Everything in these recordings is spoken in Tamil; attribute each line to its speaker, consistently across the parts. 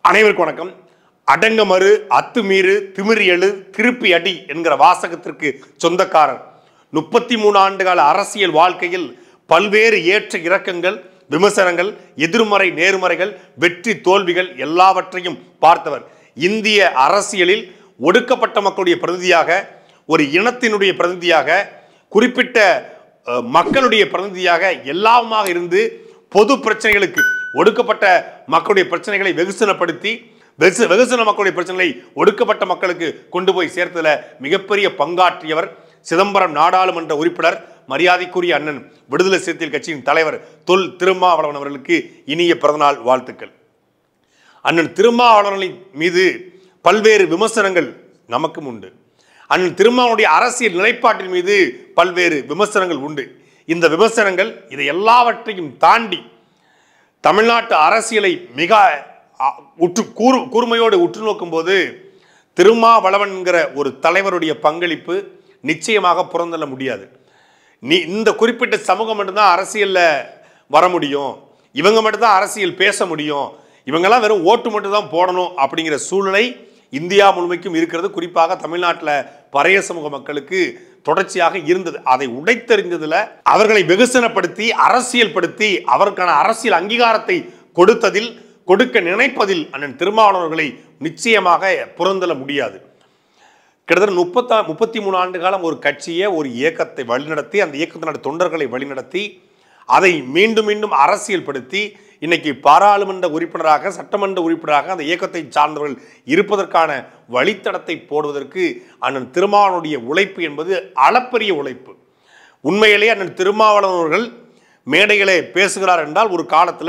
Speaker 1: அனைவருக்கும் வணக்கம் அடங்கமறு அத்துமீறு திமிரியலு திருப்பி அடி என்கிற வாசகத்திற்கு சொந்தக்காரர் முப்பத்தி மூணு ஆண்டுகால அரசியல் வாழ்க்கையில் பல்வேறு ஏற்ற இறக்கங்கள் விமர்சனங்கள் எதிர்மறை நேர்மறைகள் வெற்றி தோல்விகள் எல்லாவற்றையும் பார்த்தவர் இந்திய அரசியலில் ஒடுக்கப்பட்ட மக்களுடைய பிரதிநிதியாக ஒரு இனத்தினுடைய பிரதிநிதியாக குறிப்பிட்ட அஹ், மக்களுடைய பிரதிநிதியாக எல்லாமாக இருந்து பொது பிரச்சனைகளுக்கு ஒடுக்கப்பட்ட மக்களுடைய பிரச்சனைகளை வெகுசனப்படுத்தி வெகுச- வெகுசன மக்களுடைய பிரச்சனைகளை ஒடுக்கப்பட்ட மக்களுக்கு கொண்டு போய் சேர்த்ததுல மிகப்பெரிய பங்காற்றியவர் சிதம்பரம் நாடாளுமன்ற உறுப்பினர் மரியாதைக்குரிய அண்ணன் விடுதலை சிறுத்தைகள் கட்சியின் தலைவர் தொல் திருமாவளவன் அவர்களுக்கு இனிய பிறந்தநாள் வாழ்த்துக்கள் அண்ணன் திருமாவளவனின் மீது பல்வேறு விமர்சனங்கள் நமக்கும் உண்டு அண்ணன் திருமாவனுடைய அரசியல் நிலைப்பாட்டின் மீது பல்வேறு விமர்சனங்கள் உண்டு இந்த விமர்சனங்கள் இதை எல்லாவற்றையும் தாண்டி தமிழ்நாட்டு அரசியலை மிக அ, உற்று கூறு கூர்மையோடு உற்று நோக்கும்போது திருமாவளவன்கிற ஒரு தலைவருடைய பங்களிப்பு நிச்சயமாக புறந்தள்ள முடியாது நீ இந்த குறிப்பிட்ட சமூகம் மட்டும்தான் அரசியல்ல வர முடியும் இவங்க மட்டும்தான் அரசியல் பேச முடியும் இவங்கெல்லாம் வெறும் ஓட்டு மட்டும் தான் போடணும் அப்படிங்கிற சூழ்நிலை இந்தியா முழுமைக்கும் இருக்கிறது குறிப்பாக தமிழ்நாட்டில் பறைய சமூக மக்களுக்கு தொடர்ச்சியாக இருந்தது அதை உடைத்தெறிந்ததுல அவர்களை வெகுசனப்படுத்தி அரசியல்படுத்தி அவருக்கான அரசியல் அங்கீகாரத்தை கொடுத்ததில் கொடுக்க நினைப்பதில் அண்ணன் திருமாவளவர்களை நிச்சயமாக புறந்தள்ள முடியாது கிட்டத்தட்ட முப்பத்தா முப்பத்தி மூணு ஆண்டு காலம் ஒரு கட்சியை ஒரு இயக்கத்தை வழிநடத்தி அந்த இயக்கத்தினுடைய தொண்டர்களை வழிநடத்தி அதை மீண்டும் மீண்டும் அரசியல்படுத்தி இன்னைக்கு பாராளுமன்ற உறுப்பினராக சட்டமன்ற உறுப்பினராக அந்த இயக்கத்தை சார்ந்தவர்கள் இருப்பதற்கான வழித்தடத்தை போடுவதற்கு அண்ணன் திருமாவளவனுடைய உழைப்பு என்பது அளப்பரிய உழைப்பு உண்மையிலேயே அண்ணன் திருமாவளவன் அவர்கள் மேடைகளே பேசுகிறார் என்றால் ஒரு காலத்தில்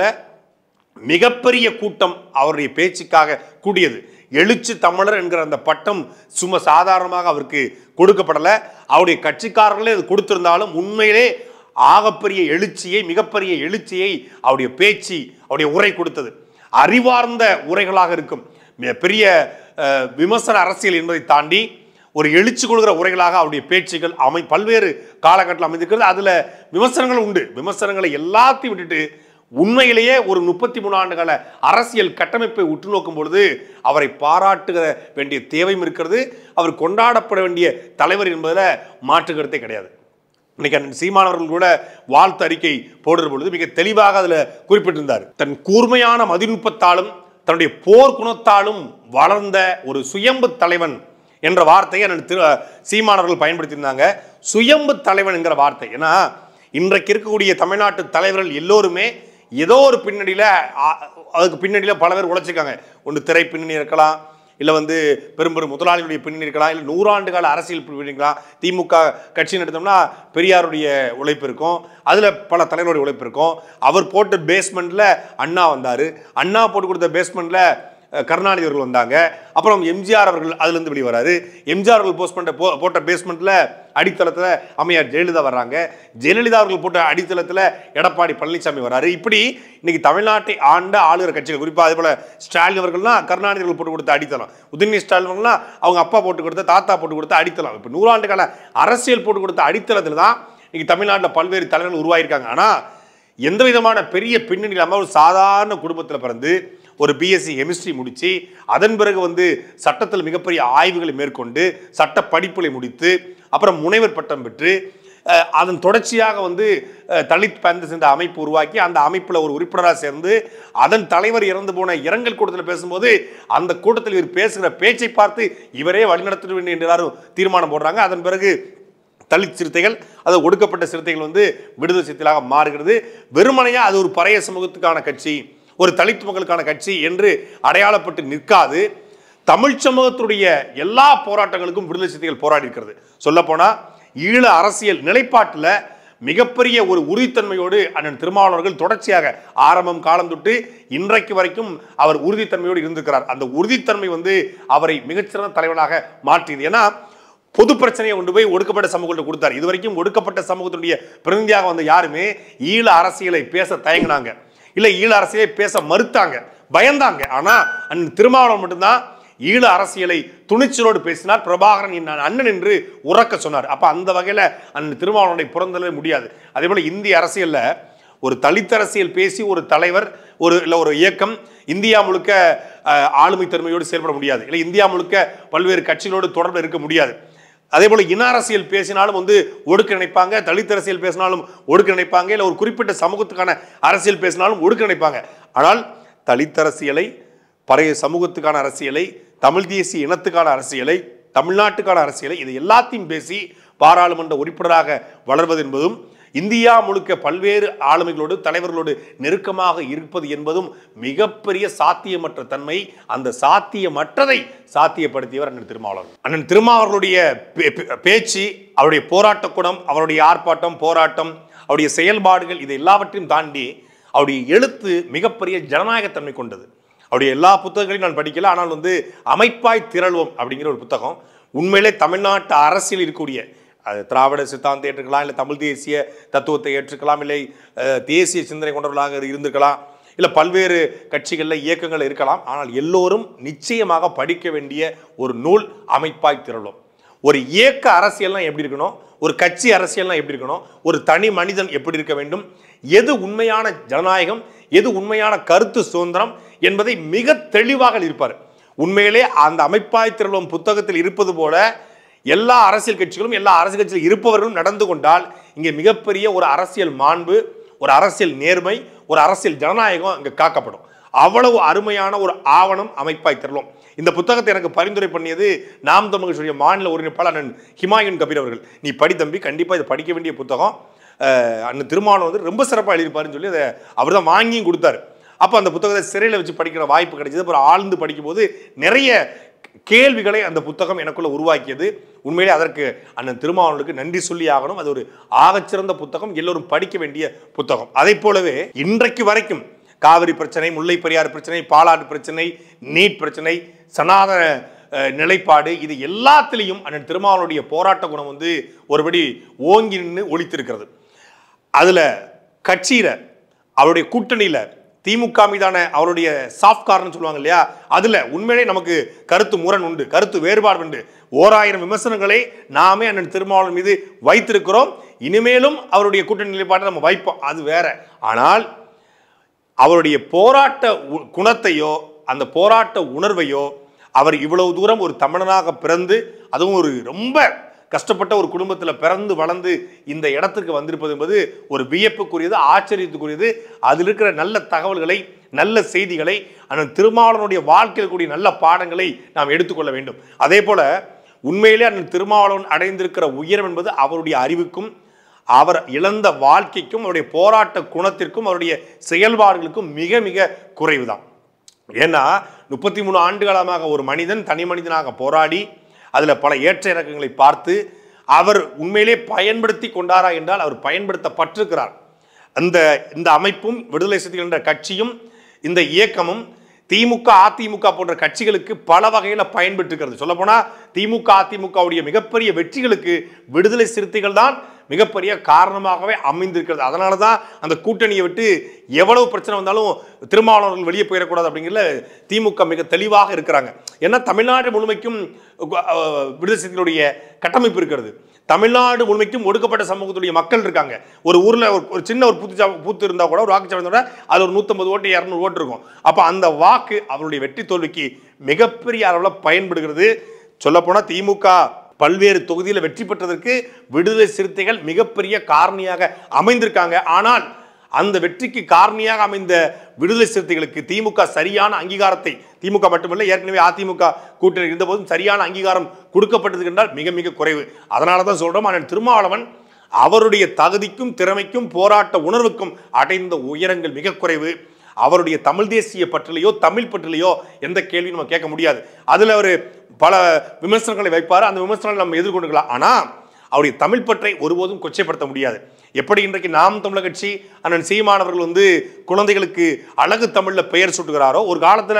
Speaker 1: மிகப்பெரிய கூட்டம் அவருடைய பேச்சுக்காக கூடியது எழுச்சி தமிழர் என்கிற அந்த பட்டம் சும்மா சாதாரணமாக அவருக்கு கொடுக்கப்படலை அவருடைய கட்சிக்காரர்களே அது கொடுத்திருந்தாலும் உண்மையிலே ஆகப்பெரிய எழுச்சியை மிகப்பெரிய எழுச்சியை அவருடைய பேச்சு அவருடைய உரை கொடுத்தது அறிவார்ந்த உரைகளாக இருக்கும் மிக பெரிய அஹ், விமர்சன அரசியல் என்பதை தாண்டி ஒரு எழுச்சி கொள்கிற உரைகளாக அவருடைய பேச்சுகள் அமை பல்வேறு காலகட்டத்தில் அமைந்திருக்கிறது அதில் விமர்சனங்கள் உண்டு விமர்சனங்களை எல்லாத்தையும் விட்டுட்டு உண்மையிலேயே ஒரு முப்பத்தி மூணு ஆண்டு கால அரசியல் கட்டமைப்பை உற்று நோக்கும் பொழுது அவரை பாராட்டுகிற வேண்டிய தேவையும் இருக்கிறது அவர் கொண்டாடப்பட வேண்டிய தலைவர் என்பதில் மாற்று கருத்தே கிடையாது இன்னைக்கு அண்ணன் சீமானவர்கள் கூட வாழ்த்து அறிக்கை போடுற பொழுது மிக தெளிவாக அதில் குறிப்பிட்டிருந்தார் தன் கூர்மையான மதிநுட்பத்தாலும் தன்னுடைய போர் குணத்தாலும் வளர்ந்த ஒரு சுயம்பு தலைவன் என்ற வார்த்தையை அண்ணன் திரு சீமானவர்கள் பயன்படுத்தியிருந்தாங்க சுயம்பு தலைவன் என்கிற வார்த்தை ஏன்னா இன்றைக்கு இருக்கக்கூடிய தமிழ்நாட்டு தலைவர்கள் எல்லோருமே ஏதோ ஒரு பின்னணியில் அதுக்கு பின்னணியில் பல பேர் உழைச்சிருக்காங்க ஒன்று திரை பின்னணி இருக்கலாம் இல்லை வந்து பெரும் பெரும் முதலாளிகளுடைய பின்னணி இருக்கலாம் இல்லை நூறாண்டு கால அரசியல் பின்னணி இருக்கலாம் திமுக கட்சின்னு எடுத்தோம்னா பெரியாருடைய உழைப்பு இருக்கும் அதில் பல தலைவருடைய உழைப்பு இருக்கும் அவர் போட்ட பேஸ்மெண்ட்டில் அண்ணா வந்தார் அண்ணா போட்டு கொடுத்த பேஸ்மெண்ட்டில் கருணாநிதி அவர்கள் வந்தாங்க அப்புறம் எம்ஜிஆர் அவர்கள் அதுலேருந்து வெளியே வராரு எம்ஜிஆர் அவர்கள் போஸ்ட் பண்ண போ போட்ட பேஸ்மெண்ட்டில் அடித்தளத்தில் அம்மையார் ஜெயலலிதா வர்றாங்க ஜெயலலிதா அவர்கள் போட்ட அடித்தளத்தில் எடப்பாடி பழனிசாமி வராரு இப்படி இன்னைக்கு தமிழ்நாட்டை ஆண்ட ஆளுகிற கட்சிகள் குறிப்பாக அதே போல் ஸ்டாலின் அவர்கள்லாம் கருணாநிதி அவர்கள் போட்டு கொடுத்த அடித்தளம் உதயநிதி ஸ்டாலின் அவர்கள்லாம் அவங்க அப்பா போட்டு கொடுத்த தாத்தா போட்டு கொடுத்த அடித்தளம் இப்போ நூறாண்டு கால அரசியல் போட்டு கொடுத்த அடித்தளத்தில் தான் இன்னைக்கு தமிழ்நாட்டில் பல்வேறு தலைவர்கள் உருவாயிருக்காங்க ஆனால் எந்த விதமான பெரிய பின்னணி இல்லாமல் ஒரு சாதாரண குடும்பத்தில் பிறந்து ஒரு பிஎஸ்சி கெமிஸ்ட்ரி முடித்து அதன் பிறகு வந்து சட்டத்தில் மிகப்பெரிய ஆய்வுகளை மேற்கொண்டு சட்ட படிப்புகளை முடித்து அப்புறம் முனைவர் பட்டம் பெற்று அஹ், அதன் தொடர்ச்சியாக வந்து அஹ், தலித் பேந்தஸ் என்ற அமைப்பு உருவாக்கி அந்த அமைப்பில் ஒரு உறுப்பினராக சேர்ந்து அதன் தலைவர் இறந்து போன இரங்கல் கூட்டத்தில் பேசும்போது அந்த கூட்டத்தில் இவர் பேசுகிற பேச்சை பார்த்து இவரே வழிநடத்த வேண்டும் என்று எல்லாரும் தீர்மானம் போடுறாங்க அதன் பிறகு தலித் சிறுத்தைகள் அது ஒடுக்கப்பட்ட சிறுத்தைகள் வந்து விடுதலை சிறுத்தைகளாக மாறுகிறது வெறுமனையா அது ஒரு பழைய சமூகத்துக்கான கட்சி ஒரு தலித் மக்களுக்கான கட்சி என்று அடையாளப்பட்டு நிற்காது தமிழ் சமூகத்துடைய எல்லா போராட்டங்களுக்கும் விடுதலை சிறுத்தைகள் போராடி இருக்கிறது சொல்லப்போனா ஈழ அரசியல் நிலைப்பாட்டில் மிகப்பெரிய ஒரு உறுதித்தன்மையோடு அண்ணன் திருமாவளவர்கள் தொடர்ச்சியாக ஆரம்பம் காலம் தொட்டு இன்றைக்கு வரைக்கும் அவர் உறுதித்தன்மையோடு இருந்திருக்கிறார் அந்த உறுதித்தன்மை வந்து அவரை மிகச்சிறந்த தலைவனாக மாற்றியது ஏன்னா பொது பிரச்சனையை கொண்டு போய் ஒடுக்கப்பட்ட சமூகத்தை கொடுத்தார் இது வரைக்கும் ஒடுக்கப்பட்ட சமூகத்தினுடைய பிரதிநிதியாக வந்த யாருமே ஈழ அரசியலை பேச தயங்கினாங்க இல்லை ஈழ அரசியலை பேச மறுத்தாங்க பயந்தாங்க ஆனா அண்ணன் திருமாவளவன் மட்டும்தான் ஈழ அரசியலை துணிச்சலோடு பேசினார் பிரபாகரன் என் அண்ணன் என்று உறக்க சொன்னார் அப்ப அந்த வகையில அண்ணன் திருமாவளவனை புறந்தள்ளவே முடியாது அதே போல இந்திய அரசியல்ல ஒரு தலித் அரசியல் பேசி ஒரு தலைவர் ஒரு இல்லை ஒரு இயக்கம் இந்தியா முழுக்க அஹ், ஆளுமை தன்மையோடு செயல்பட முடியாது இல்லை இந்தியா முழுக்க பல்வேறு கட்சிகளோடு தொடர்பு இருக்க முடியாது அதே போல இன அரசியல் பேசினாலும் வந்து ஒடுக்க நினைப்பாங்க தலித் அரசியல் பேசினாலும் ஒடுக்க நினைப்பாங்க இல்லை ஒரு குறிப்பிட்ட சமூகத்துக்கான அரசியல் பேசினாலும் ஒடுக்க நினைப்பாங்க ஆனால் தலித் அரசியலை பழைய சமூகத்துக்கான அரசியலை தமிழ் தேசிய இனத்துக்கான அரசியலை தமிழ்நாட்டுக்கான அரசியலை இது எல்லாத்தையும் பேசி பாராளுமன்ற உறுப்பினராக வளர்வது என்பதும் இந்தியா முழுக்க பல்வேறு ஆளுமைகளோடு தலைவர்களோடு நெருக்கமாக இருப்பது என்பதும் மிகப்பெரிய சாத்தியமற்ற தன்மை அந்த சாத்தியமற்றதை சாத்தியப்படுத்தியவர் அண்ணன் திருமாவளவன் அண்ணன் திருமாவர்களுடைய பே- பே- பேச்சு அவருடைய போராட்ட குணம் அவருடைய ஆர்ப்பாட்டம் போராட்டம் அவருடைய செயல்பாடுகள் இது எல்லாவற்றையும் தாண்டி அவருடைய எழுத்து மிகப்பெரிய ஜனநாயகத்தன்மை கொண்டது அவருடைய எல்லா புத்தகங்களையும் நான் படிக்கல ஆனால் வந்து அமைப்பாய் திரள்வோம் அப்படிங்கிற ஒரு புத்தகம் உண்மையிலே தமிழ்நாட்டு அரசியல் இருக்கக்கூடிய அது திராவிட சித்தாந்தத்தை ஏற்றுக்கலாம் இல்லை தமிழ் தேசிய தத்துவத்தை ஏற்றுக்கலாம் இல்லை அஹ், தேசிய சிந்தனை கொண்டவர்களாக இருந்திருக்கலாம் இல்லை பல்வேறு கட்சிகளில் இயக்கங்கள் இருக்கலாம் ஆனால் எல்லோரும் நிச்சயமாக படிக்க வேண்டிய ஒரு நூல் அமைப்பாய் திரளும் ஒரு இயக்க அரசியல்னா எப்படி இருக்கணும் ஒரு கட்சி அரசியல்னா எப்படி இருக்கணும் ஒரு தனி மனிதன் எப்படி இருக்க வேண்டும் எது உண்மையான ஜனநாயகம் எது உண்மையான கருத்து சுதந்திரம் என்பதை மிக தெளிவாக இருப்பார் உண்மையிலே அந்த அமைப்பாய் திரளும் புத்தகத்தில் இருப்பது போல எல்லா அரசியல் கட்சிகளும் எல்லா அரசியல் கட்சியில் இருப்பவர்களும் நடந்து கொண்டால் இங்கே மிகப்பெரிய ஒரு அரசியல் மாண்பு ஒரு அரசியல் நேர்மை ஒரு அரசியல் ஜனநாயகம் இங்கே காக்கப்படும் அவ்வளவு அருமையான ஒரு ஆவணம் அமைப்பாய் திரளும் இந்த புத்தகத்தை எனக்கு பரிந்துரை பண்ணியது நாம் தமிழ்ச்சியுடைய மாநில ஒருங்கிணைப்பாளர் அண்ணன் ஹிமாயுன் கபீர் அவர்கள் நீ படி தம்பி கண்டிப்பாக இதை படிக்க வேண்டிய புத்தகம் அஹ், அண்ணன் திருமாவளவன் வந்து ரொம்ப சிறப்பாக எழுதியிருப்பாருன்னு சொல்லி அதை அவர் தான் வாங்கியும் கொடுத்தாரு அப்போ அந்த புத்தகத்தை சிறையில் வச்சு படிக்கிற வாய்ப்பு கிடைச்சது அப்புறம் ஆழ்ந்து படிக்கும்போது நிறைய கேள்விகளை அந்த புத்தகம் எனக்குள்ள உருவாக்கியது உண்மையிலே அதற்கு அண்ணன் திருமாவளவனுக்கு நன்றி சொல்லி ஆகணும் அது ஒரு ஆகச்சிறந்த புத்தகம் எல்லோரும் படிக்க வேண்டிய புத்தகம் அதை போலவே இன்றைக்கு வரைக்கும் காவிரி பிரச்சனை முல்லை பெரியாறு பிரச்சனை பாலாறு பிரச்சனை நீட் பிரச்சனை சனாதன அஹ், நிலைப்பாடு இது எல்லாத்திலையும் அண்ணன் திருமாவளவனுடைய போராட்ட குணம் வந்து ஒருபடி ஓங்கி நின்று ஒழித்திருக்கிறது அதுல கட்சியில அவருடைய கூட்டணியில திமுக மீதான அவருடைய சாஃப்ட் கார்னு சொல்லுவாங்க இல்லையா அதுல உண்மையிலே நமக்கு கருத்து முரண் உண்டு கருத்து வேறுபாடு உண்டு ஓராயிரம் விமர்சனங்களை நாமே அண்ணன் திருமாவளவன் மீது வைத்திருக்கிறோம் இனிமேலும் அவருடைய கூட்டணி நிலைப்பாட்டை நம்ம வைப்போம் அது வேற ஆனால் அவருடைய போராட்ட உ- குணத்தையோ அந்த போராட்ட உணர்வையோ அவர் இவ்வளவு தூரம் ஒரு தமிழனாக பிறந்து அதுவும் ஒரு ரொம்ப கஷ்டப்பட்ட ஒரு குடும்பத்தில் பிறந்து வளர்ந்து இந்த இடத்துக்கு வந்திருப்பது என்பது ஒரு வியப்புக்குரியது ஆச்சரியத்துக்குரியது அதில் இருக்கிற நல்ல தகவல்களை நல்ல செய்திகளை அண்ணன் திருமாவளவனுடைய வாழ்க்கையில் கூடிய நல்ல பாடங்களை நாம் எடுத்துக்கொள்ள வேண்டும் அதே போல உண்மையிலே அண்ணன் திருமாவளவன் அடைந்திருக்கிற உயரம் என்பது அவருடைய அறிவுக்கும் அவர் இழந்த வாழ்க்கைக்கும் அவருடைய போராட்ட குணத்திற்கும் அவருடைய செயல்பாடுகளுக்கும் மிக மிக குறைவுதான் ஏன்னா முப்பத்தி மூணு ஆண்டு காலமாக ஒரு மனிதன் தனி மனிதனாக போராடி அதில் பல ஏற்ற இறக்கங்களை பார்த்து அவர் உண்மையிலே பயன்படுத்தி கொண்டாரா என்றால் அவர் பயன்படுத்தப்பட்டிருக்கிறார் அந்த இந்த அமைப்பும் விடுதலை சிறுத்தைகள் என்ற கட்சியும் இந்த இயக்கமும் திமுக அதிமுக போன்ற கட்சிகளுக்கு பல வகையில் பயன்பெற்றிருக்கிறது சொல்லப்போனால் திமுக அதிமுகவுடைய மிகப்பெரிய வெற்றிகளுக்கு விடுதலை சிறுத்தைகள் தான் மிகப்பெரிய காரணமாகவே அமைந்திருக்கிறது அதனால தான் அந்த கூட்டணியை விட்டு எவ்வளவு பிரச்சனை வந்தாலும் திருமாவளவர்கள் வெளியே போயிடக்கூடாது அப்படிங்கிறதுல திமுக மிக தெளிவாக இருக்கிறாங்க ஏன்னா தமிழ்நாடு முழுமைக்கும் அஹ், விடுதலை சிறுத்தைகளுடைய கட்டமைப்பு இருக்கிறது தமிழ்நாடு முழுமைக்கும் ஒடுக்கப்பட்ட சமூகத்துடைய மக்கள் இருக்காங்க ஒரு ஊரில் ஒரு ஒரு சின்ன ஒரு பூத்து சா- பூத்து இருந்தால் கூட ஒரு வாக்குச்சாவடி இருந்தா கூட அது ஒரு நூற்றம்பது ஓட்டு இரநூறு ஓட்டு இருக்கும் அப்போ அந்த வாக்கு அவருடைய வெற்றி தோல்விக்கு மிகப்பெரிய அளவில் பயன்படுகிறது சொல்லப்போனால் திமுக பல்வேறு தொகுதியில் வெற்றி பெற்றதற்கு விடுதலை சிறுத்தைகள் மிகப்பெரிய காரணியாக அமைந்திருக்காங்க ஆனால் அந்த வெற்றிக்கு காரணியாக அமைந்த விடுதலை சிறுத்தைகளுக்கு திமுக சரியான அங்கீகாரத்தை திமுக மட்டுமல்ல ஏற்கனவே அதிமுக கூட்டணி இருந்தபோதும் சரியான அங்கீகாரம் கொடுக்கப்பட்டது என்றால் மிக மிக குறைவு அதனால தான் சொல்றோம் அண்ணன் திருமாவளவன் அவருடைய தகுதிக்கும் திறமைக்கும் போராட்ட உணர்வுக்கும் அடைந்த உயரங்கள் மிக குறைவு அவருடைய தமிழ் தேசிய பற்றிலையோ தமிழ் பற்றிலையோ எந்த கேள்வியும் நம்ம கேட்க முடியாது அதில் அவர் பல விமர்சனங்களை வைப்பார் அந்த விமர்சனங்களை நம்ம எதிர்கொண்டுக்கலாம் ஆனால் அவருடைய தமிழ் பற்றை ஒருபோதும் கொச்சைப்படுத்த முடியாது எப்படி இன்றைக்கு நாம் தமிழர் கட்சி அண்ணன் சீமானவர்கள் வந்து குழந்தைகளுக்கு அழகு தமிழில் பெயர் சூட்டுகிறாரோ ஒரு காலத்தில்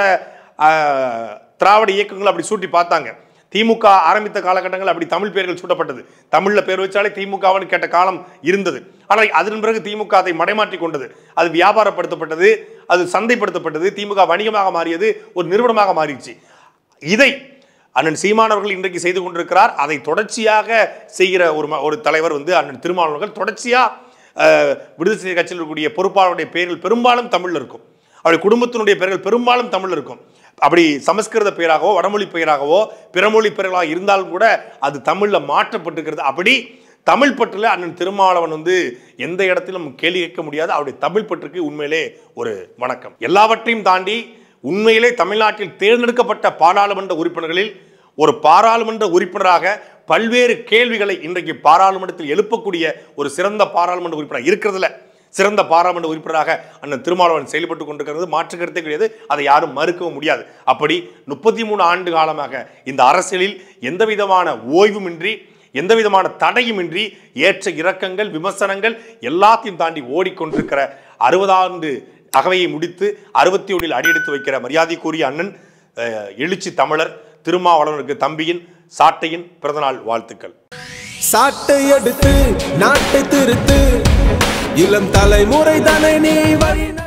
Speaker 1: திராவிட இயக்கங்கள் அப்படி சூட்டி பார்த்தாங்க திமுக ஆரம்பித்த காலகட்டங்கள் அப்படி தமிழ் பெயர்கள் சூட்டப்பட்டது தமிழில் பேர் வச்சாலே திமுகவன்னு கேட்ட காலம் இருந்தது ஆனால் அதன் பிறகு திமுக அதை மடைமாற்றி கொண்டது அது வியாபாரப்படுத்தப்பட்டது அது சந்தைப்படுத்தப்பட்டது திமுக வணிகமாக மாறியது ஒரு நிறுவனமாக மாறிடுச்சு இதை அண்ணன் சீமானவர்கள் இன்றைக்கு செய்து கொண்டிருக்கிறார் அதை தொடர்ச்சியாக செய்கிற ஒரு ம- ஒரு தலைவர் வந்து அண்ணன் திருமாவளவர்கள் தொடர்ச்சியாக விடுதலை சிறுத்தை கட்சியில் இருக்கக்கூடிய பொறுப்பாளருடைய பெயர்கள் பெரும்பாலும் தமிழில் இருக்கும் அவருடைய குடும்பத்தினுடைய பெயர்கள் பெரும்பாலும் தமிழில் இருக்கும் அப்படி சமஸ்கிருத பெயராகவோ வடமொழி பெயராகவோ பிறமொழி பெயர்களாக இருந்தாலும் கூட அது தமிழில் மாற்றப்பட்டிருக்கிறது அப்படி தமிழ் பற்றில் அண்ணன் திருமாவளவன் வந்து எந்த இடத்திலும் கேள்வி கேட்க முடியாது அவருடைய தமிழ் பற்றுக்கு உண்மையிலே ஒரு வணக்கம் எல்லாவற்றையும் தாண்டி உண்மையிலே தமிழ்நாட்டில் தேர்ந்தெடுக்கப்பட்ட பாராளுமன்ற உறுப்பினர்களில் ஒரு பாராளுமன்ற உறுப்பினராக பல்வேறு கேள்விகளை இன்றைக்கு பாராளுமன்றத்தில் எழுப்பக்கூடிய ஒரு சிறந்த பாராளுமன்ற உறுப்பினர் இருக்கிறதுல சிறந்த பாராளுமன்ற உறுப்பினராக அண்ணன் திருமாவளவன் செயல்பட்டு கொண்டிருக்கிறது மாற்று கருத்தே கிடையாது அதை யாரும் மறுக்கவும் முடியாது அப்படி முப்பத்தி மூணு ஆண்டு காலமாக இந்த அரசியலில் எந்த விதமான ஓய்வுமின்றி எந்த விதமான தடையுமின்றி ஏற்ற இறக்கங்கள் விமர்சனங்கள் எல்லாத்தையும் தாண்டி ஓடிக்கொண்டிருக்கிற அறுபதாண்டு அகவையை முடித்து அறுபத்தி ஒன்றில் அடியெடுத்து வைக்கிற மரியாதைக்குரிய அண்ணன் அஹ், எழுச்சி தமிழர் திருமாவளவனுக்கு தம்பியின் சாட்டையின் பிறந்தநாள் வாழ்த்துக்கள்
Speaker 2: சாட்டை எடுத்து நாட்டை திருத்து இளம் தலைமுறை தானே நீ வழி